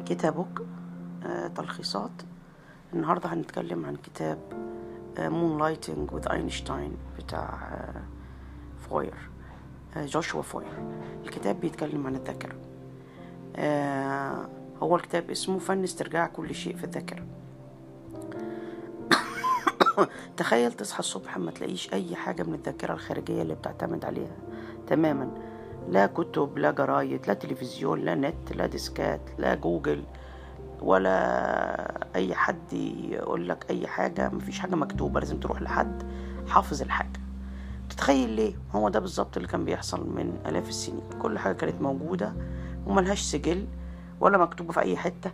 كتابك آه، تلخيصات النهاردة هنتكلم عن كتاب مون لايتنج وذ اينشتاين بتاع آه، فوير آه، جوشوا فوير الكتاب بيتكلم عن الذاكرة آه، هو الكتاب اسمه فن استرجاع كل شيء في الذاكرة تخيل تصحى الصبح ما تلاقيش اي حاجة من الذاكرة الخارجية اللي بتعتمد عليها تماما لا كتب لا جرايد لا تلفزيون لا نت لا ديسكات لا جوجل ولا اي حد يقول لك اي حاجة مفيش حاجة مكتوبة لازم تروح لحد حافظ الحاجة تتخيل ليه هو ده بالظبط اللي كان بيحصل من الاف السنين كل حاجة كانت موجودة وملهاش سجل ولا مكتوبة في اي حتة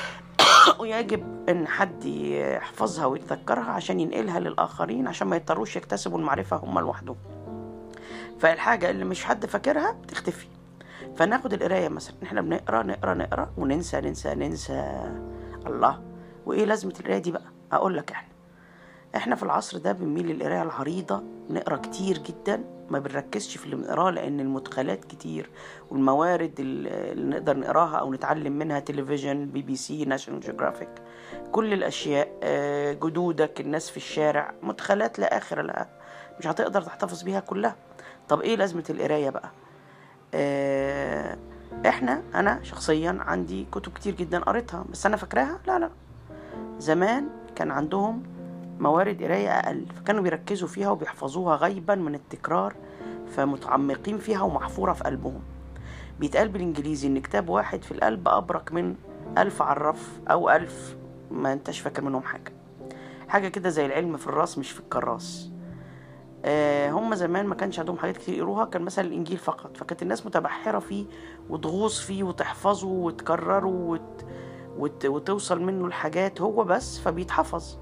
ويجب ان حد يحفظها ويتذكرها عشان ينقلها للاخرين عشان ما يضطروش يكتسبوا المعرفة هم لوحدهم فالحاجة اللي مش حد فاكرها بتختفي فناخد القراية مثلا احنا بنقرا نقرا نقرا وننسى ننسى ننسى الله وايه لازمة القراية دي بقى اقول لك احنا احنا في العصر ده بنميل للقراية العريضة نقرا كتير جدا ما بنركزش في اللي بنقراه لان المدخلات كتير والموارد اللي نقدر نقراها او نتعلم منها تلفزيون بي بي سي ناشونال جيوغرافيك كل الاشياء آه، جدودك الناس في الشارع مدخلات لا اخر لها مش هتقدر تحتفظ بيها كلها طب ايه لازمة القراية بقى آه، احنا انا شخصيا عندي كتب كتير جدا قريتها بس انا فاكراها لا لا زمان كان عندهم موارد قراية اقل فكانوا بيركزوا فيها وبيحفظوها غيبا من التكرار فمتعمقين فيها ومحفورة في قلبهم بيتقال بالانجليزي ان كتاب واحد في القلب ابرك من الف عرف او الف ما انتش فاكر منهم حاجة حاجة كده زي العلم في الراس مش في الكراس آه، هم زمان ما كانش عندهم حاجات كتير يقروها كان مثلا الانجيل فقط فكانت الناس متبحره فيه وتغوص فيه وتحفظه وتكرره وت... وت... وتوصل منه الحاجات هو بس فبيتحفظ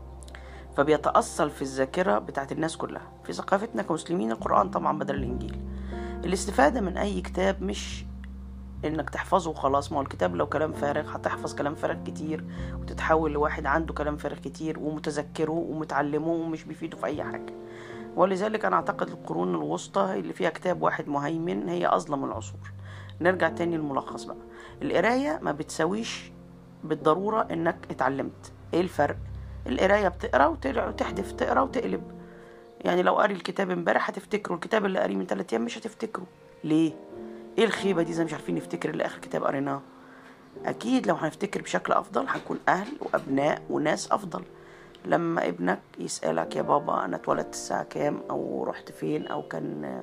فبيتأصل في الذاكرة بتاعت الناس كلها في ثقافتنا كمسلمين القرآن طبعا بدل الإنجيل الاستفادة من أي كتاب مش إنك تحفظه وخلاص ما هو الكتاب لو كلام فارغ هتحفظ كلام فارغ كتير وتتحول لواحد عنده كلام فارغ كتير ومتذكره ومتعلمه ومش بيفيده في أي حاجة ولذلك أنا أعتقد القرون الوسطى اللي فيها كتاب واحد مهيمن هي أظلم العصور نرجع تاني للملخص بقى القراية ما بتساويش بالضرورة إنك اتعلمت إيه الفرق القراية بتقرا وتقرا وتحدف تقرا وتقلب يعني لو قاري الكتاب امبارح هتفتكره الكتاب اللي قاريه من ثلاث أيام مش هتفتكره ليه ايه الخيبة دي زي مش عارفين نفتكر اللي آخر كتاب قريناه أكيد لو هنفتكر بشكل أفضل هنكون أهل وأبناء وناس أفضل لما ابنك يسألك يا بابا أنا اتولدت الساعة كام أو رحت فين أو كان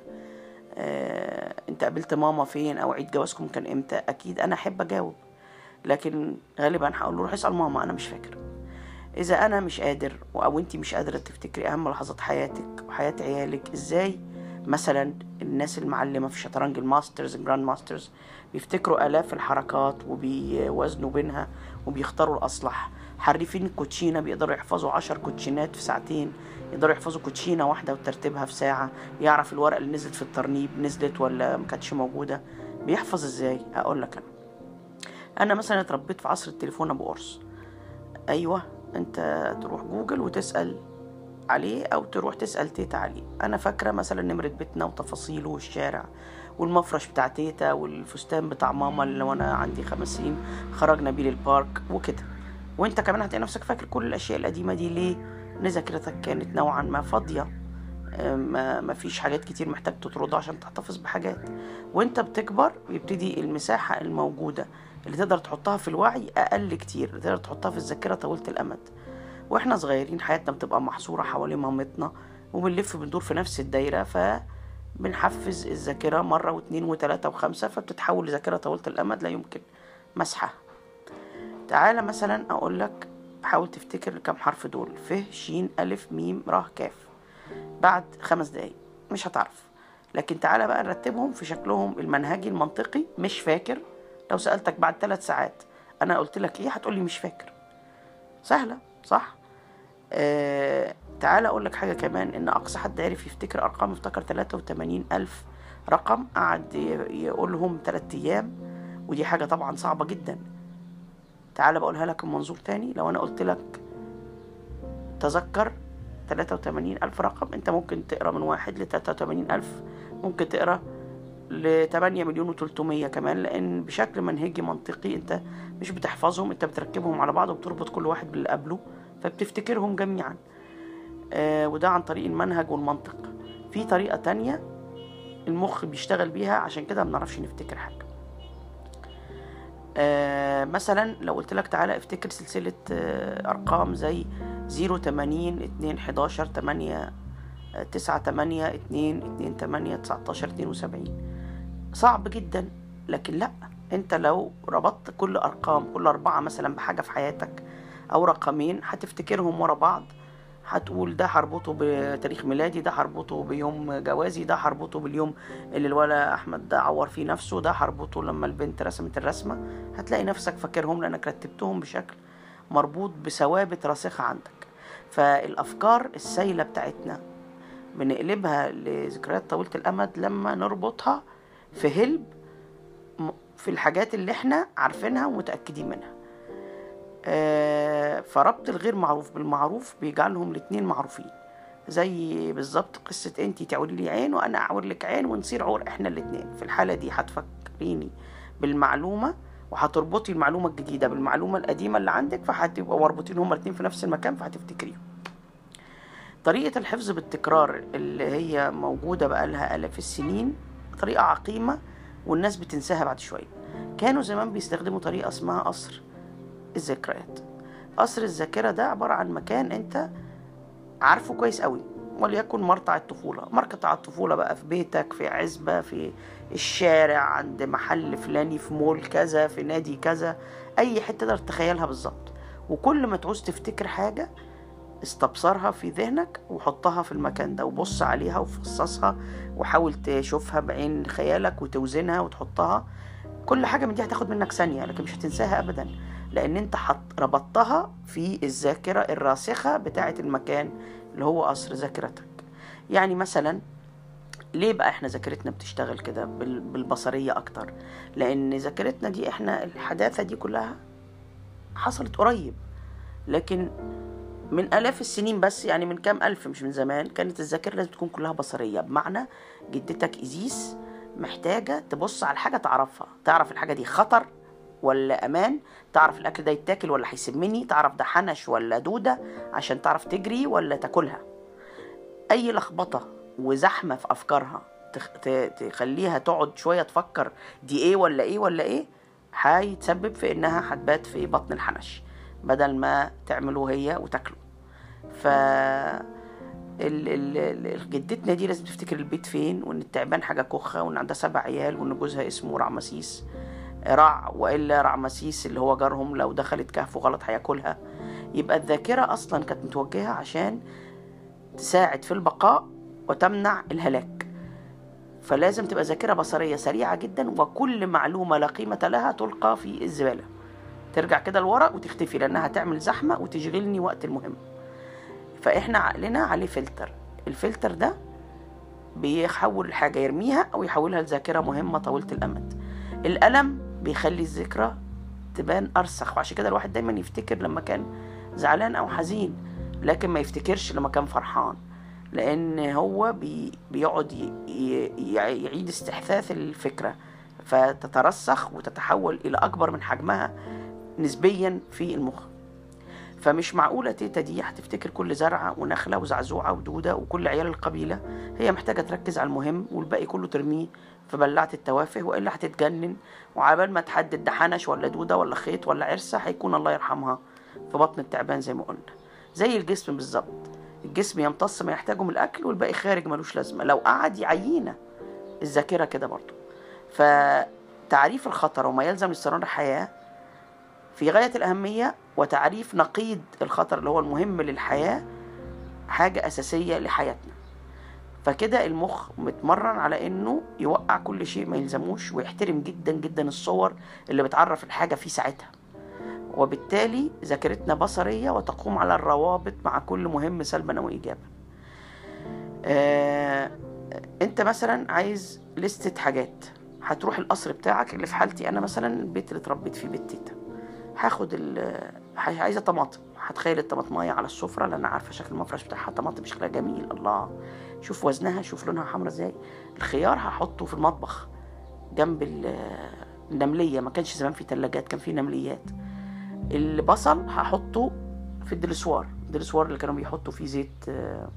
آه أنت قابلت ماما فين أو عيد جوازكم كان إمتى أكيد أنا أحب أجاوب لكن غالبا هقول له روح اسأل ماما أنا مش فاكر إذا أنا مش قادر أو أنت مش قادرة تفتكري أهم لحظات حياتك وحياة عيالك إزاي مثلا الناس المعلمة في الشطرنج الماسترز الجراند ماسترز بيفتكروا آلاف الحركات وبيوازنوا بينها وبيختاروا الأصلح حريفين الكوتشينة بيقدروا يحفظوا عشر كوتشينات في ساعتين يقدروا يحفظوا كوتشينة واحدة وترتيبها في ساعة يعرف الورقة اللي نزلت في الترنيب نزلت ولا ما كانتش موجودة بيحفظ ازاي اقول لك انا انا مثلا اتربيت في عصر التليفون ابو قرص ايوه انت تروح جوجل وتسأل عليه او تروح تسأل تيتا عليه انا فاكرة مثلا نمرة بيتنا وتفاصيله والشارع والمفرش بتاع تيتا والفستان بتاع ماما اللي وانا عندي خمس سنين خرجنا بيه للبارك وكده وانت كمان هتلاقي نفسك فاكر كل الاشياء القديمه دي ليه ان ذاكرتك كانت نوعا ما فاضيه ما ما فيش حاجات كتير محتاج تطردها عشان تحتفظ بحاجات وانت بتكبر بيبتدي المساحه الموجوده اللي تقدر تحطها في الوعي اقل كتير اللي تقدر تحطها في الذاكره طويله الامد واحنا صغيرين حياتنا بتبقى محصوره حوالين مامتنا وبنلف بندور في نفس الدايره ف بنحفز الذاكره مره واثنين وثلاثه وخمسه فبتتحول لذاكره طويله الامد لا يمكن مسحها تعالى مثلا اقول لك حاول تفتكر كم حرف دول ف ش الف م ر ك بعد خمس دقايق مش هتعرف لكن تعالى بقى نرتبهم في شكلهم المنهجي المنطقي مش فاكر لو سألتك بعد ثلاث ساعات انا قلت لك ايه هتقولي مش فاكر سهلة صح آه تعالى اقول لك حاجة كمان ان اقصى حد عرف يفتكر ارقام افتكر 83 الف رقم قعد يقولهم ثلاث ايام ودي حاجة طبعا صعبة جدا تعال بقولها لك من منظور تاني لو انا قلت لك تذكر 83 ألف رقم انت ممكن تقرا من واحد ل 83 ألف ممكن تقرا ل 8 مليون و300 كمان لان بشكل منهجي منطقي انت مش بتحفظهم انت بتركبهم على بعض وبتربط كل واحد باللي قبله فبتفتكرهم جميعا آه وده عن طريق المنهج والمنطق في طريقة تانية المخ بيشتغل بيها عشان كده ما بنعرفش نفتكر حاجة آه مثلا لو قلت لك تعالى افتكر سلسلة آه أرقام زي زيرو تمانين اتنين حداشر تمانية تسعة تمانية اتنين اتنين تمانية تسعتاشر اتنين وسبعين صعب جدا لكن لأ انت لو ربطت كل أرقام كل أربعة مثلا بحاجة في حياتك أو رقمين هتفتكرهم ورا بعض هتقول ده هربطه بتاريخ ميلادي ده هربطه بيوم جوازي ده هربطه باليوم اللي الولا احمد ده عور فيه نفسه ده هربطه لما البنت رسمت الرسمه هتلاقي نفسك فاكرهم لانك رتبتهم بشكل مربوط بثوابت راسخه عندك فالافكار السايله بتاعتنا بنقلبها لذكريات طويله الامد لما نربطها في هلب في الحاجات اللي احنا عارفينها ومتاكدين منها فربط الغير معروف بالمعروف بيجعلهم الاتنين معروفين زي بالظبط قصة انتي تعوري لي عين وانا اعور لك عين ونصير عور احنا الاتنين في الحالة دي هتفكريني بالمعلومة وهتربطي المعلومة الجديدة بالمعلومة القديمة اللي عندك فهتبقوا مربوطين هما الاتنين في نفس المكان فهتفتكريهم طريقة الحفظ بالتكرار اللي هي موجودة بقالها آلاف السنين طريقة عقيمة والناس بتنساها بعد شوية كانوا زمان بيستخدموا طريقة اسمها قصر الذكريات قصر الذاكرة ده عبارة عن مكان انت عارفه كويس قوي وليكن مرتع الطفولة مرتع الطفولة بقى في بيتك في عزبة في الشارع عند محل فلاني في مول كذا في نادي كذا اي حتة تقدر تتخيلها بالظبط وكل ما تعوز تفتكر حاجة استبصرها في ذهنك وحطها في المكان ده وبص عليها وفصصها وحاول تشوفها بعين خيالك وتوزنها وتحطها كل حاجة من دي هتاخد منك ثانية لكن مش هتنساها أبدا لأن أنت حط ربطتها في الذاكرة الراسخة بتاعة المكان اللي هو قصر ذاكرتك يعني مثلا ليه بقى احنا ذاكرتنا بتشتغل كده بالبصرية أكتر لأن ذاكرتنا دي احنا الحداثة دي كلها حصلت قريب لكن من آلاف السنين بس يعني من كام ألف مش من زمان كانت الذاكرة لازم تكون كلها بصرية بمعنى جدتك إزيس محتاجة تبص على الحاجة تعرفها تعرف الحاجة دي خطر ولا أمان تعرف الأكل ده يتاكل ولا هيسمني تعرف ده حنش ولا دودة عشان تعرف تجري ولا تاكلها أي لخبطة وزحمة في أفكارها تخليها تقعد شوية تفكر دي إيه ولا إيه ولا إيه هيتسبب في إنها هتبات في بطن الحنش بدل ما تعمله هي وتاكله ف ال ال جدتنا دي لازم تفتكر البيت فين وان التعبان حاجه كخه وان عندها سبع عيال وان جوزها اسمه رعمسيس رع والا رعمسيس اللي هو جارهم لو دخلت كهف غلط هياكلها يبقى الذاكره اصلا كانت متوجهه عشان تساعد في البقاء وتمنع الهلاك فلازم تبقى ذاكره بصريه سريعه جدا وكل معلومه لا قيمه لها تلقى في الزباله ترجع كده لورا وتختفي لانها تعمل زحمه وتشغلني وقت المهم فاحنا عقلنا عليه فلتر الفلتر ده بيحول حاجه يرميها او يحولها لذاكره مهمه طويله الامد الالم بيخلي الذكرى تبان ارسخ وعشان كده الواحد دايما يفتكر لما كان زعلان او حزين لكن ما يفتكرش لما كان فرحان لان هو بي بيقعد يعيد استحداث الفكره فتترسخ وتتحول الى اكبر من حجمها نسبيا في المخ فمش معقولة تيتا دي هتفتكر كل زرعة ونخلة وزعزوعة ودودة وكل عيال القبيلة هي محتاجة تركز على المهم والباقي كله ترميه في بلعة التوافه وإلا هتتجنن وعبال ما تحدد ده حنش ولا دودة ولا خيط ولا عرسة هيكون الله يرحمها في بطن التعبان زي ما قلنا زي الجسم بالظبط الجسم يمتص ما يحتاجه من الأكل والباقي خارج ملوش لازمة لو قعد يعينه الذاكرة كده برضه فتعريف الخطر وما يلزم لاستمرار الحياة في غاية الأهمية وتعريف نقيض الخطر اللي هو المهم للحياة حاجة أساسية لحياتنا فكده المخ متمرن على انه يوقع كل شيء ما يلزموش ويحترم جدا جدا الصور اللي بتعرف الحاجة في ساعتها وبالتالي ذاكرتنا بصرية وتقوم على الروابط مع كل مهم سلبا أو إيجابا آه انت مثلا عايز لستة حاجات هتروح القصر بتاعك اللي في حالتي انا مثلا البيت اللي اتربيت فيه بيت تيتا هاخد ال عايزه طماطم هتخيل الطماطمايه على السفره لان عارفه شكل المفرش بتاعها طماطم شكلها جميل الله شوف وزنها شوف لونها حمرا ازاي الخيار هحطه في المطبخ جنب النمليه ما كانش زمان في ثلاجات كان في نمليات البصل هحطه في الدلسوار الدلسوار اللي كانوا بيحطوا فيه زيت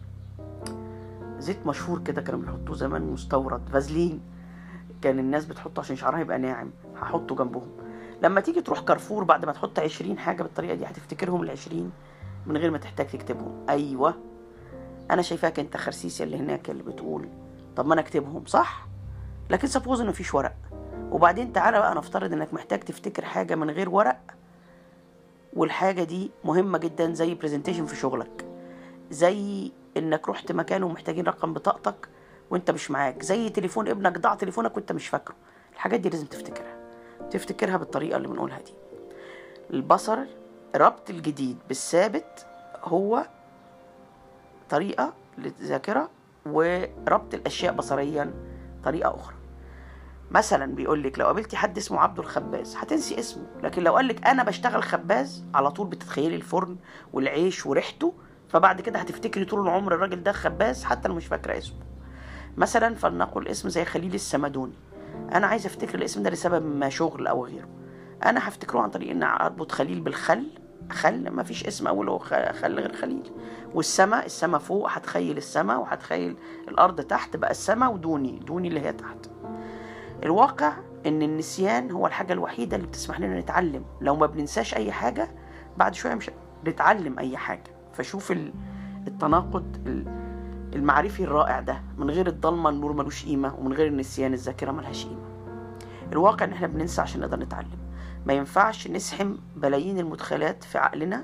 زيت مشهور كده كانوا بيحطوه زمان مستورد فازلين كان الناس بتحطه عشان شعرها يبقى ناعم هحطه جنبهم لما تيجي تروح كارفور بعد ما تحط عشرين حاجة بالطريقة دي هتفتكرهم العشرين من غير ما تحتاج تكتبهم أيوة أنا شايفاك أنت خرسيسي اللي هناك اللي بتقول طب ما أنا أكتبهم صح لكن سبوز إن مفيش ورق وبعدين تعالى بقى نفترض إنك محتاج تفتكر حاجة من غير ورق والحاجة دي مهمة جدا زي برزنتيشن في شغلك زي إنك رحت مكان ومحتاجين رقم بطاقتك وانت مش معاك زي تليفون ابنك ضاع تليفونك وانت مش فاكره الحاجات دي لازم تفتكرها تفتكرها بالطريقة اللي بنقولها دي البصر ربط الجديد بالثابت هو طريقة للذاكرة وربط الأشياء بصريا طريقة أخرى مثلا بيقول لك لو قابلتي حد اسمه عبده الخباز هتنسي اسمه لكن لو قال لك انا بشتغل خباز على طول بتتخيلي الفرن والعيش وريحته فبعد كده هتفتكري طول العمر الراجل ده خباز حتى لو مش فاكره اسمه مثلا فلنقل اسم زي خليل السمدوني انا عايز افتكر الاسم ده لسبب ما شغل او غيره انا هفتكره عن طريق ان اربط خليل بالخل خل ما فيش اسم اوله خل غير خليل والسما السما فوق هتخيل السما وهتخيل الارض تحت بقى السما ودوني دوني اللي هي تحت الواقع ان النسيان هو الحاجه الوحيده اللي بتسمح لنا نتعلم لو ما بننساش اي حاجه بعد شويه مش نتعلم اي حاجه فشوف التناقض المعرفي الرائع ده من غير الضلمة النور ملوش قيمة ومن غير النسيان الذاكرة ملهاش قيمة الواقع ان احنا بننسى عشان نقدر نتعلم ما ينفعش نسحم بلايين المدخلات في عقلنا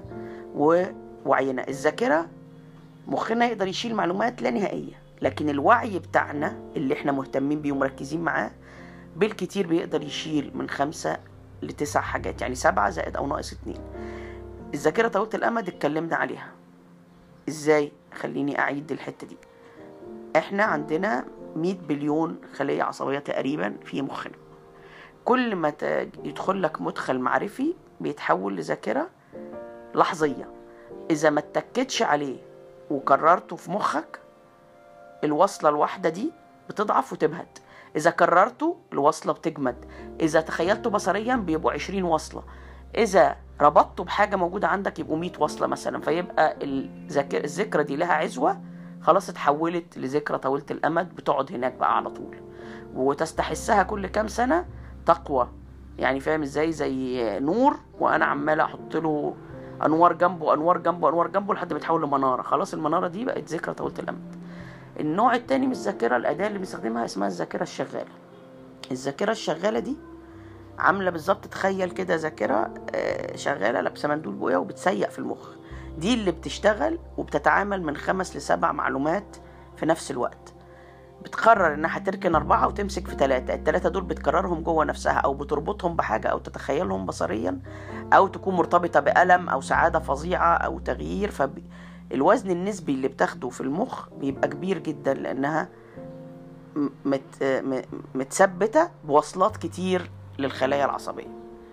ووعينا الذاكرة مخنا يقدر يشيل معلومات لا نهائية لكن الوعي بتاعنا اللي احنا مهتمين بيه ومركزين معاه بالكتير بيقدر يشيل من خمسة لتسع حاجات يعني سبعة زائد أو ناقص اتنين الذاكرة طويلة الأمد اتكلمنا عليها ازاي خليني اعيد الحته دي احنا عندنا 100 بليون خليه عصبيه تقريبا في مخنا كل ما يدخل لك مدخل معرفي بيتحول لذاكره لحظيه اذا ما اتكتش عليه وكررته في مخك الوصله الواحده دي بتضعف وتبهت اذا كررته الوصله بتجمد اذا تخيلته بصريا بيبقوا 20 وصله اذا ربطته بحاجه موجوده عندك يبقوا 100 وصله مثلا فيبقى الذكرى دي لها عزوه خلاص اتحولت لذكرى طويله الامد بتقعد هناك بقى على طول وتستحسها كل كام سنه تقوى يعني فاهم ازاي زي نور وانا عمال احط له انوار جنبه انوار جنبه انوار جنبه لحد ما يتحول لمناره خلاص المناره دي بقت ذكرى طويله الامد النوع التاني من الذاكره الاداه اللي بنستخدمها اسمها الذاكره الشغاله الذاكره الشغاله دي عامله بالظبط تخيل كده ذاكره آه، شغاله لابسه مندول بويا وبتسيق في المخ دي اللي بتشتغل وبتتعامل من خمس لسبع معلومات في نفس الوقت بتقرر انها تركن اربعه وتمسك في ثلاثه الثلاثه دول بتكررهم جوه نفسها او بتربطهم بحاجه او تتخيلهم بصريا او تكون مرتبطه بالم او سعاده فظيعه او تغيير فالوزن النسبي اللي بتاخده في المخ بيبقى كبير جدا لانها مت... متثبته بوصلات كتير للخلايا العصبية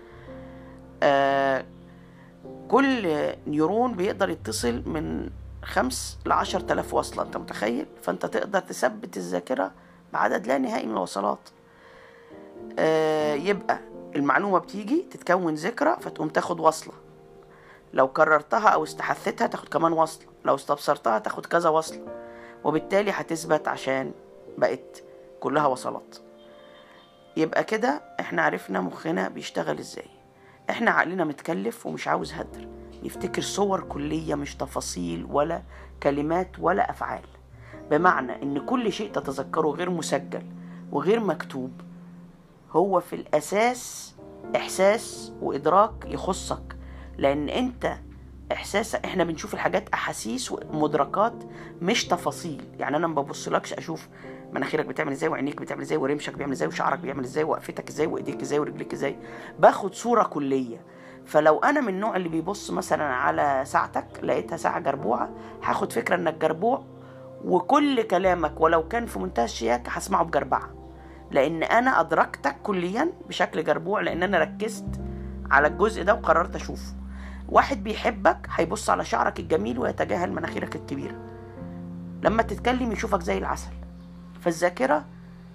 آه كل نيورون بيقدر يتصل من خمس لعشر تلاف وصلة انت متخيل فانت تقدر تثبت الذاكرة بعدد لا نهائي من الوصلات آه يبقى المعلومة بتيجي تتكون ذكرى فتقوم تاخد وصلة لو كررتها او استحثتها تاخد كمان وصلة لو استبصرتها تاخد كذا وصلة وبالتالي هتثبت عشان بقت كلها وصلات يبقى كده احنا عرفنا مخنا بيشتغل ازاي احنا عقلنا متكلف ومش عاوز هدر يفتكر صور كلية مش تفاصيل ولا كلمات ولا أفعال بمعنى إن كل شيء تتذكره غير مسجل وغير مكتوب هو في الأساس إحساس وإدراك يخصك لأن أنت إحساسك إحنا بنشوف الحاجات أحاسيس ومدركات مش تفاصيل يعني أنا ما ببصلكش أشوف مناخيرك بتعمل ازاي وعينيك بتعمل ازاي ورمشك بيعمل ازاي وشعرك بيعمل ازاي وقفتك ازاي وايديك ازاي ورجليك ازاي باخد صوره كليه فلو انا من النوع اللي بيبص مثلا على ساعتك لقيتها ساعه جربوعه هاخد فكره انك جربوع وكل كلامك ولو كان في منتهى الشياكه هسمعه بجربعه لان انا ادركتك كليا بشكل جربوع لان انا ركزت على الجزء ده وقررت اشوفه واحد بيحبك هيبص على شعرك الجميل ويتجاهل مناخيرك الكبيره لما تتكلم يشوفك زي العسل فالذاكرة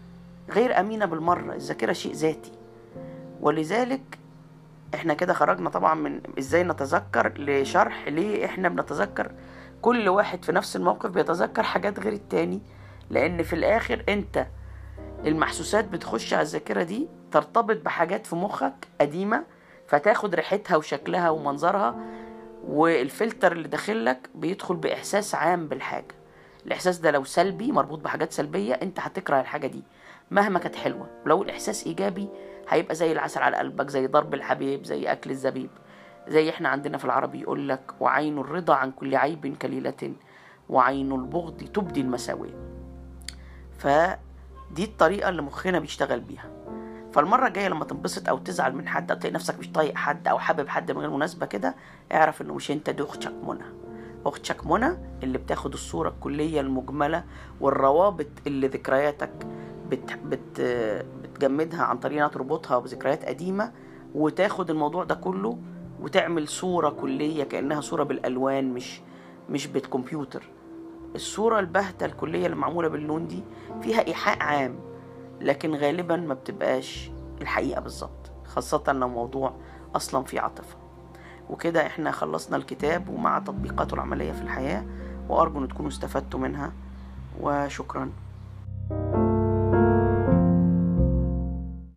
غير امينه بالمره الذاكره شيء ذاتي ولذلك احنا كده خرجنا طبعا من ازاي نتذكر لشرح ليه احنا بنتذكر كل واحد في نفس الموقف بيتذكر حاجات غير التاني لان في الاخر انت المحسوسات بتخش على الذاكره دي ترتبط بحاجات في مخك قديمه فتاخد ريحتها وشكلها ومنظرها والفلتر اللي داخلك بيدخل باحساس عام بالحاجه الاحساس ده لو سلبي مربوط بحاجات سلبيه انت هتكره الحاجه دي مهما كانت حلوه ولو الاحساس ايجابي هيبقى زي العسل على قلبك زي ضرب الحبيب زي اكل الزبيب زي احنا عندنا في العربي يقول لك وعين الرضا عن كل عيب كليلة وعين البغض تبدي المساوية فدي الطريقة اللي مخنا بيشتغل بيها فالمرة الجاية لما تنبسط أو تزعل من حد أو تلاقي نفسك مش طايق حد أو حابب حد من غير مناسبة كده اعرف إنه مش أنت دي أختك منى أختك منى اللي بتاخد الصورة الكلية المجملة والروابط اللي ذكرياتك بت بت بتجمدها عن طريق انها تربطها بذكريات قديمة وتاخد الموضوع ده كله وتعمل صورة كلية كأنها صورة بالألوان مش مش بالكمبيوتر الصورة الباهتة الكلية اللي معمولة باللون دي فيها إيحاء عام لكن غالبا ما بتبقاش الحقيقة بالظبط خاصة لو موضوع أصلا فيه عاطفة وكده احنا خلصنا الكتاب ومع تطبيقاته العملية في الحياة وأرجو أن تكونوا استفدتوا منها وشكرا